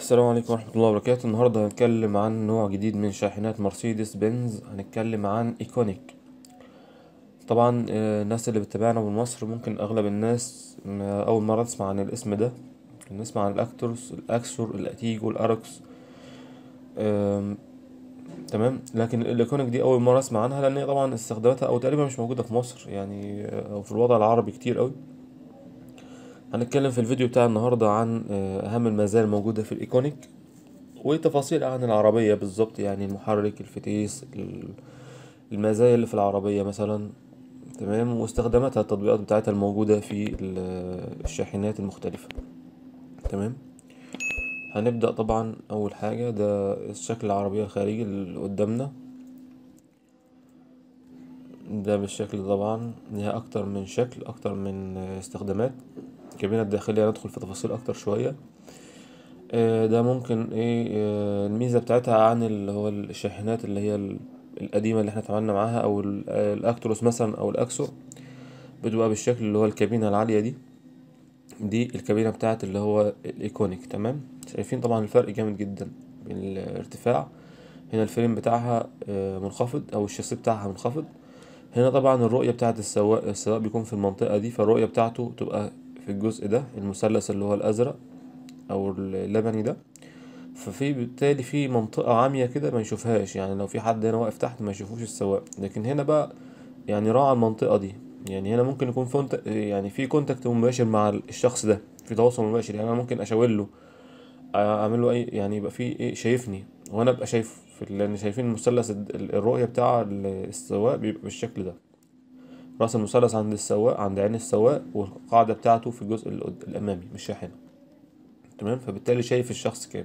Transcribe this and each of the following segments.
السلام عليكم ورحمة الله وبركاته النهاردة هنتكلم عن نوع جديد من شاحنات مرسيدس بنز هنتكلم عن ايكونيك طبعا آه، الناس اللي بتتابعنا من مصر ممكن اغلب الناس ما- اول مرة تسمع عن الاسم ده نسمع عن الاكتورس الاكسور الاتيجو الاروكس آم، تمام لكن الايكونيك دي اول مرة اسمع عنها لان هي طبعا استخداماتها او تقريبا مش موجودة في مصر يعني آه، او في الوضع العربي كتير قوي هنتكلم في الفيديو بتاع النهاردة عن آه، أهم المزايا الموجودة في الإيكونيك وتفاصيل عن العربية بالظبط يعني المحرك الفتيس ال- المزايا اللي في العربية مثلا تمام واستخداماتها التطبيقات بتاعتها الموجودة في ال- الشاحنات المختلفة تمام هنبدأ طبعا أول حاجة ده الشكل العربية الخارجي اللي قدامنا ده بالشكل ده طبعا ليها أكتر من شكل أكتر من آه، استخدامات الكابينة الداخلية ندخل في تفاصيل أكتر شوية آه، ده ممكن ايه آه، الميزة بتاعتها عن اللي هو الشاحنات اللي هي ال- القديمة اللي احنا اتعاملنا معاها او ال- آه، الاكتروس مثلا او الاكسو بتبقى بالشكل اللي هو الكابينة العالية دي دي الكابينة بتاعت اللي هو الايكونيك تمام شايفين طبعا الفرق جامد جدا بين الارتفاع هنا الفريم بتاعها آه، منخفض او الشاسيه بتاعها منخفض هنا طبعا الرؤية بتاعت السواق السواق بيكون في المنطقة دي فالرؤية بتاعته تبقى في الجزء ده المثلث اللي هو الازرق او اللبني ده ففي بالتالي في منطقة عامية كده ما يشوفهاش يعني لو في حد هنا واقف تحت ما يشوفوش السواق لكن هنا بقى يعني راعى المنطقة دي يعني هنا ممكن يكون فونت يعني في كونتاكت مباشر مع الشخص ده في تواصل مباشر يعني انا ممكن اشاور له اعمل له اي يعني يبقى في ايه شايفني وانا ابقى شايف في ال- لان شايفين المثلث الد- ال- الرؤية بتاع ال- السواق بيبقى بالشكل ده راس المثلث عند السواق عند عين السواق والقاعدة بتاعته في الجزء القد- الامامي مش شاحنة تمام فبالتالي شايف الشخص كامل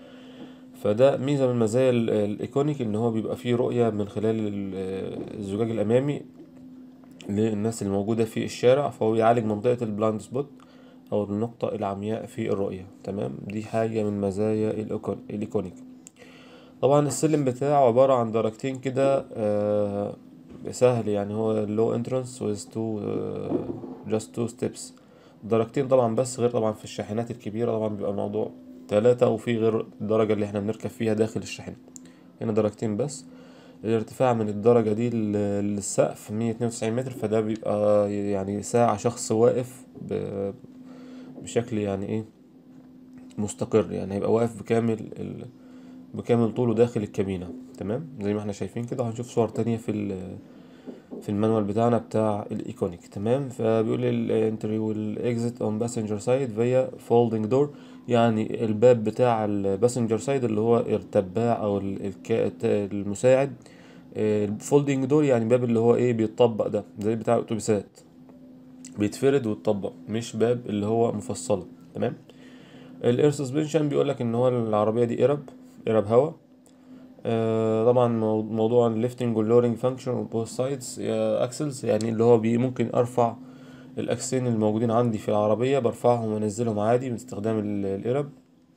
فده ميزة من مزايا ال- الايكونيك ان هو بيبقى فيه رؤية من خلال ال- الزجاج الامامي للناس الموجودة في الشارع فهو بيعالج منطقة البلايند سبوت او النقطة العمياء في الرؤية تمام دي حاجة من مزايا الإيكون- الايكونيك طبعا السلم بتاعه عبارة عن درجتين كده آه، سهل يعني هو low entrance with two آه، just two steps درجتين طبعا بس غير طبعا في الشاحنات الكبيرة طبعا بيبقى الموضوع تلاتة وفي غير الدرجة اللي احنا بنركب فيها داخل الشاحنة هنا درجتين بس الارتفاع من الدرجة دي لل- للسقف مية اتنين وتسعين متر فده بيبقى يعني ساعة شخص واقف ب- بشكل يعني ايه مستقر يعني هيبقى واقف بكامل ال... بكامل طوله داخل الكابينة تمام زي ما احنا شايفين كده هنشوف صور تانية في ال... في المانوال بتاعنا بتاع الايكونيك تمام فبيقول الانتري والاكزيت اون باسنجر سايد فيا فولدنج دور يعني الباب بتاع الباسنجر سايد اللي هو التباع او ال- الك... المساعد الفولدنج دور يعني باب اللي هو ايه بيتطبق ده زي بتاع الاتوبيسات بيتفرد ويتطبق مش باب اللي هو مفصله تمام الاير سسبنشن بيقول لك ان هو العربيه دي قرب قرب هوا آه طبعا مو- موضوع الليفتنج واللورنج فانكشن بوث سايدز اكسلز يعني اللي هو بي ممكن ارفع الاكسين الموجودين عندي في العربيه برفعهم وانزلهم عادي باستخدام ال- القرب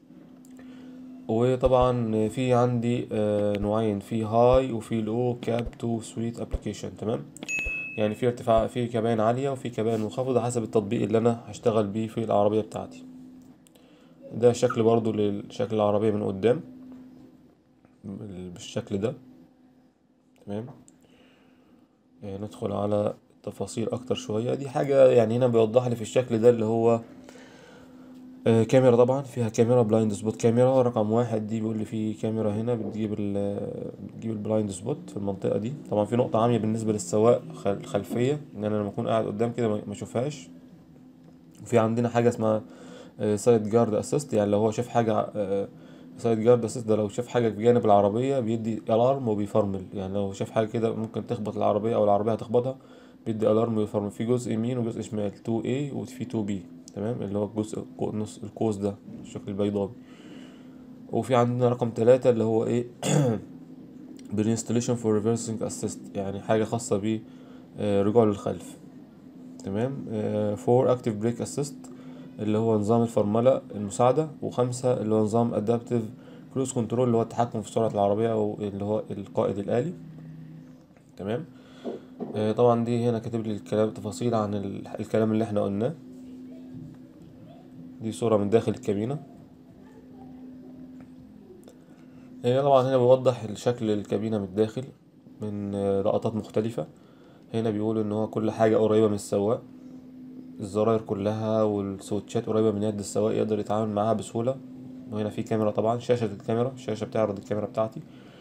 وطبعا في عندي آه نوعين في هاي وفي لو كاب تو سويت ابلكيشن تمام يعني في ارتفاع في كباين عاليه وفي كباين منخفضه حسب التطبيق اللي انا هشتغل بيه في العربيه بتاعتي ده شكل برضو لشكل العربيه من قدام بال- بالشكل ده تمام آه، ندخل على تفاصيل اكتر شويه دي حاجه يعني هنا بيوضح لي في الشكل ده اللي هو آه، كاميرا طبعا فيها كاميرا بلايند سبوت كاميرا رقم واحد دي بيقول لي في كاميرا هنا بتجيب ال بتجيب البلايند سبوت في المنطقة دي طبعا في نقطة عامية بالنسبة للسواق خل- خلفية ان انا لما اكون قاعد قدام كده ما ما اشوفهاش وفي عندنا حاجة اسمها سايد جارد اسيست يعني لو هو شاف حاجة سايد جارد اسيست ده لو شاف حاجة بجانب العربية بيدي الارم وبيفرمل يعني لو شاف حاجة كده ممكن تخبط العربية او العربية هتخبطها بيدي الارم ويفرمل في جزء يمين وجزء شمال 2A وفي 2B تمام اللي هو الجزء القو- نص القوس ده الشكل البيضاوي وفي عندنا رقم ثلاثة اللي هو ايه بالانستليشن فور ريفرسنج اسيست يعني حاجة خاصة ب رجوع للخلف تمام فور اكتيف بريك اسيست اللي هو نظام الفرملة المساعدة وخمسة اللي هو نظام ادابتيف كروز كنترول اللي هو التحكم في سرعة العربية او اللي هو القائد الآلي تمام آه، طبعا دي هنا كاتب لي الكلام تفاصيل عن ال- الكلام اللي احنا قلناه دي صورة من داخل الكابينة هي طبعا هنا بيوضح شكل الكابينة من الداخل من لقطات مختلفة هنا بيقول ان هو كل حاجة قريبة من السواق الزراير كلها والسويتشات قريبة من يد السواق يقدر يتعامل معاها بسهولة وهنا في كاميرا طبعا شاشة الكاميرا الشاشة بتعرض الكاميرا بتاعتي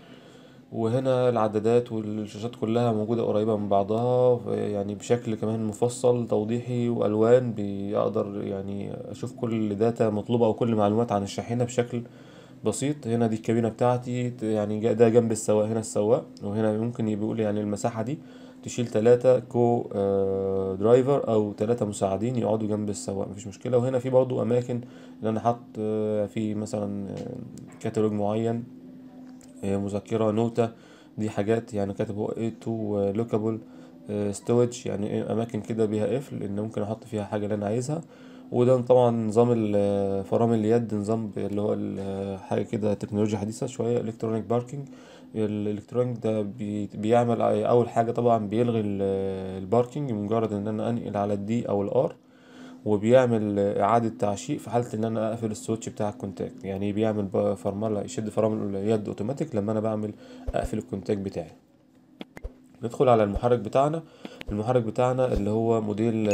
وهنا العدادات والشاشات كلها موجودة قريبة من بعضها يعني بشكل كمان مفصل توضيحي وألوان بيقدر يعني أشوف كل داتا مطلوبة أو كل معلومات عن الشاحنة بشكل بسيط هنا دي الكابينة بتاعتي يعني جا- ده جنب السواق هنا السواق وهنا ممكن بيقول يعني المساحة دي تشيل تلاتة كو آه، درايفر أو تلاتة مساعدين يقعدوا جنب السواق مفيش مشكلة وهنا في برضو أماكن اللي أنا حاطط آه، في مثلا آه، كتالوج معين آه، مذكرة نوتة دي حاجات يعني كاتب هو A2 لوكابل ستورج يعني إيه أماكن كده بيها قفل إن ممكن أحط فيها حاجة اللي أنا عايزها وده طبعا نظام ال- فرامل اليد نظام اللي هو ال- حاجة كده تكنولوجيا حديثة شوية الكترونيك باركينج الالكترونيك ده بي بيعمل أول حاجة طبعا بيلغي ال- الباركينج مجرد إن أنا أنقل على الدي أو الآر وبيعمل إعادة تعشيق في حالة إن أنا أقفل السويتش بتاع الكونتاكت يعني بيعمل ب- فرملة يشد فرامل اليد أوتوماتيك لما أنا بعمل أقفل الكونتاكت بتاعي ندخل على المحرك بتاعنا المحرك بتاعنا اللي هو موديل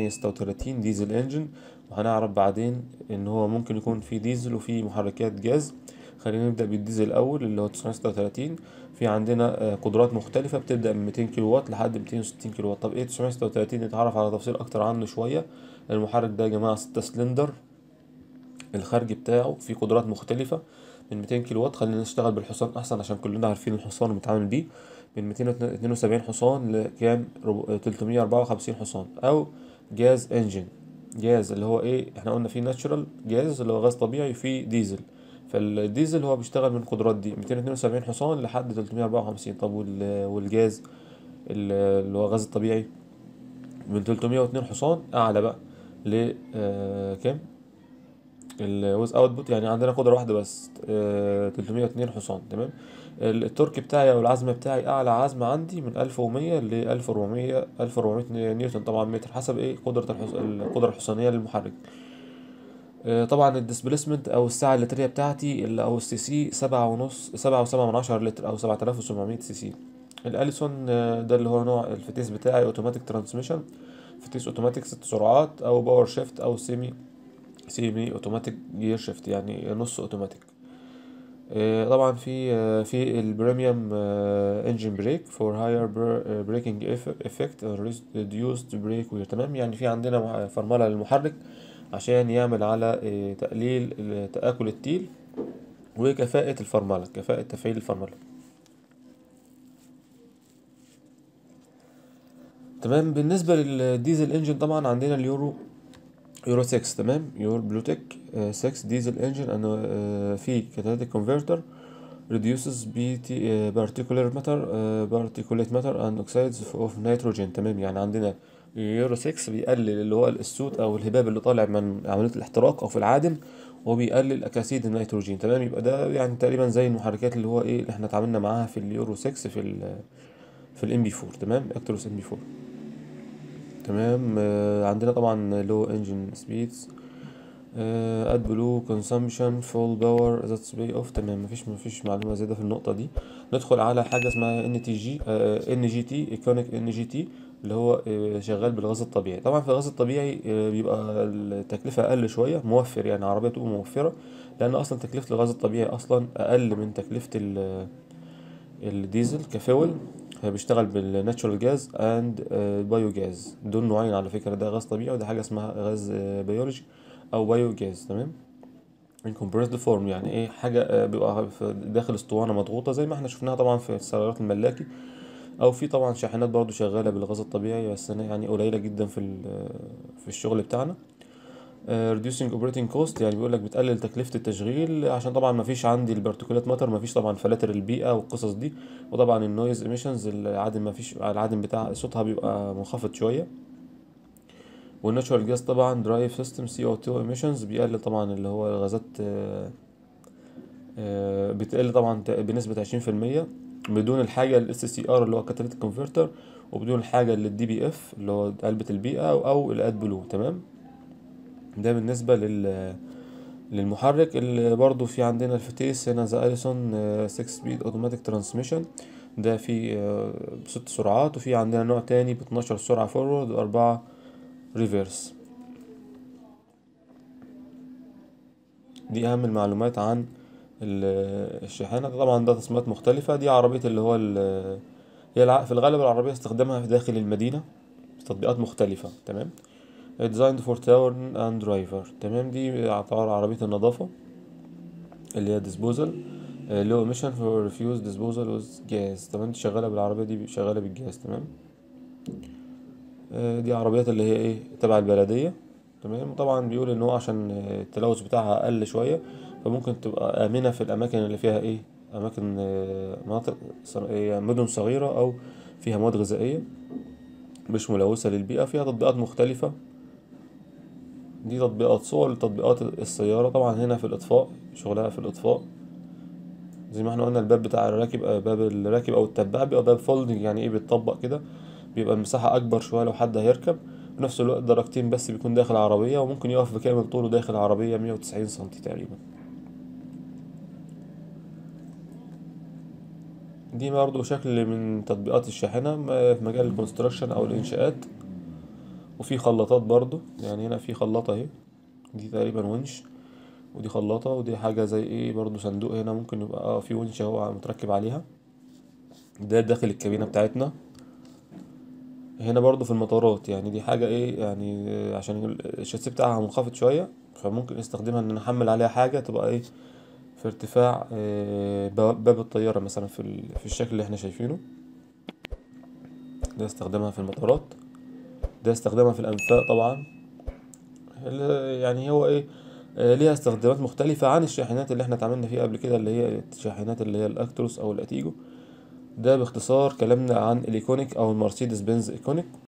936 ديزل انجن وهنعرف بعدين ان هو ممكن يكون فيه ديزل وفيه محركات جاز خلينا نبدأ بالديزل الأول اللي هو 936 في عندنا آه، قدرات مختلفة بتبدأ من 200 كيلو وات لحد 260 كيلو وات طب ايه 936 نتعرف على تفصيل أكتر عنه شوية المحرك ده يا جماعة 6 سلندر الخارجي بتاعه فيه قدرات مختلفة من 200 كيلو وات خلينا نشتغل بالحصان أحسن عشان كلنا عارفين الحصان وبنتعامل بيه من 272 حصان لكام ربع- 354 حصان أو جاز انجن جاز اللي هو ايه احنا قلنا فيه ناتشورال جاز اللي هو غاز طبيعي وفيه ديزل فالديزل هو بيشتغل من القدرات دي 272 حصان لحد 354 طب وال- والجاز ال- اللي هو الغاز الطبيعي من 302 حصان اعلى بقى ل آه كام الويز اوتبوت يعني عندنا قدرة واحدة بس آه 302 حصان تمام ال- التورك بتاعي او العزم بتاعي اعلى عزم عندي من 1100 ل 1400 1400 نيوتن طبعا متر حسب ايه قدرة الحص... القدرة الحصانية للمحرك آه، طبعا الديسبيسمنت او السعة اللترية بتاعتي ال- او السي سي سبعة ونص سبعة وسبعة من عشرة لتر او سبعة آلاف وسبعمية سي سي الاليسون آه، ده اللي هو نوع الفتيس بتاعي اوتوماتيك ترانسميشن فتيس اوتوماتيك ست سرعات او باور شيفت او سيمي سيمي اوتوماتيك جير شيفت يعني نص اوتوماتيك آه، طبعا في آه، في البريميوم انجن بريك فور هاير بريكنج افكت ريديوسد بريك وير تمام يعني في عندنا مع- فرمله للمحرك عشان يعمل على آه، تقليل ال- تآكل التيل وكفاءة الفرملة كفاءة تفعيل الفرملة تمام بالنسبة للديزل انجن طبعا عندنا اليورو يورو 6 تمام يورو بلوتك 6 ديزل انجن انه آه، في كاتاليتيك كونفرتر reduces BT آه، particulate matter آه، particulate matter and oxides of nitrogen تمام يعني عندنا يورو 6 بيقلل اللي هو السوت او الهباب اللي طالع من عملية الاحتراق او في العادم وبيقلل اكاسيد النيتروجين تمام يبقى ده يعني تقريبا زي المحركات اللي هو ايه اللي احنا اتعاملنا معاها في اليورو 6 في ال في الام بي 4 تمام اكتروس ام بي 4 تمام آه، عندنا طبعا لو انجن سبيدز اد بلو كونسامشن فول باور ذاتس باي اوف تمام مفيش مفيش معلومه زياده في النقطه دي ندخل على حاجه اسمها ان تي جي ان جي تي ايكونيك ان جي تي اللي هو آه، شغال بالغاز الطبيعي طبعا في الغاز الطبيعي آه، بيبقى التكلفه اقل شويه موفر يعني عربيه بتبقى موفره لان اصلا تكلفه الغاز الطبيعي اصلا اقل من تكلفه ال- الديزل كفول هي بيشتغل بالناتشورال جاز اند بايو جاز دول نوعين على فكرة ده غاز طبيعي وده حاجة اسمها غاز بيولوجي او بايو جاز تمام in compressed form يعني ايه حاجة آه، بيبقى في داخل اسطوانة مضغوطة زي ما احنا شفناها طبعا في السيارات الملاكي او في طبعا شاحنات برضو شغالة بالغاز الطبيعي بس أنا يعني قليلة جدا في ال- في الشغل بتاعنا آه، reducing operating cost يعني بيقول لك بتقلل تكلفة التشغيل عشان طبعا ما فيش عندي البارتيكولات ماتر ما فيش طبعا فلاتر البيئة والقصص دي وطبعا النويز ايميشنز العادم ما فيش العادم بتاع صوتها بيبقى منخفض شوية والناتشورال جاز طبعا درايف سيستم سي او 2 ايميشنز بيقلل طبعا اللي هو الغازات آه، آه، بتقل طبعا ت- بنسبة عشرين في المية بدون الحاجة للاس سي ار اللي هو كاتاليتيك كونفرتر وبدون الحاجة للدي بي اف اللي هو علبة البيئة او, أو الاد بلو تمام ده بالنسبة لل للمحرك اللي برضو في عندنا الفتيس هنا ذا اليسون 6 سبيد اوتوماتيك ترانسميشن ده في آه، بست سرعات وفي عندنا نوع تاني باتناشر سرعة فورورد وأربعة ريفيرس دي أهم المعلومات عن ال- الشاحنة طبعا ده تصميمات مختلفة دي عربية اللي هو ال- هي الع- في الغالب العربية استخدامها في داخل المدينة في تطبيقات مختلفة تمام designed for town and driver تمام دي يعتبر عربية النظافة اللي هي disposal low emission for refuse disposal with gas تمام دي شغالة بالعربية دي شغالة بالجاز تمام آه، دي عربيات اللي هي ايه تبع البلدية تمام طبعا بيقول ان هو عشان آه، التلوث بتاعها اقل شوية فممكن تبقى امنة في الاماكن اللي فيها ايه اماكن آه، مناطق ص- آه، مدن صغيرة او فيها مواد غذائية مش ملوثة للبيئة فيها تطبيقات مختلفة دي تطبيقات صور لتطبيقات السيارة طبعا هنا في الإطفاء شغلها في الإطفاء زي ما احنا قلنا الباب بتاع الراكب آه، باب الراكب أو التبع بيبقى باب فولدنج يعني ايه بيتطبق كده بيبقى المساحة أكبر شوية لو حد هيركب في نفس الوقت درجتين بس بيكون داخل عربية وممكن يقف بكامل طوله داخل عربية مية وتسعين سنتي تقريبا دي برضه شكل من تطبيقات الشاحنة م- في مجال الكونستراكشن أو الإنشاءات وفي خلاطات برضه يعني هنا في خلاطة اهي دي تقريبا ونش ودي خلاطة ودي حاجة زي ايه برضو صندوق هنا ممكن يبقى اه في ونش اهو متركب عليها ده داخل الكابينة بتاعتنا هنا برضو في المطارات يعني دي حاجة ايه يعني آه، عشان الشاسيه بتاعها منخفض شوية فممكن نستخدمها ان نحمل عليها حاجة تبقى ايه في ارتفاع آه، باب باب الطيارة مثلا في ال- في الشكل اللي احنا شايفينه ده استخدامها في المطارات ده استخدامها في الأنفاق طبعا ال- يعني هو ايه آه، ليها استخدامات مختلفة عن الشاحنات اللي احنا اتعاملنا فيها قبل كده اللي هي الشاحنات اللي هي الأكتروس أو الأتيجو ده باختصار كلامنا عن الإيكونيك أو المرسيدس بنز إيكونيك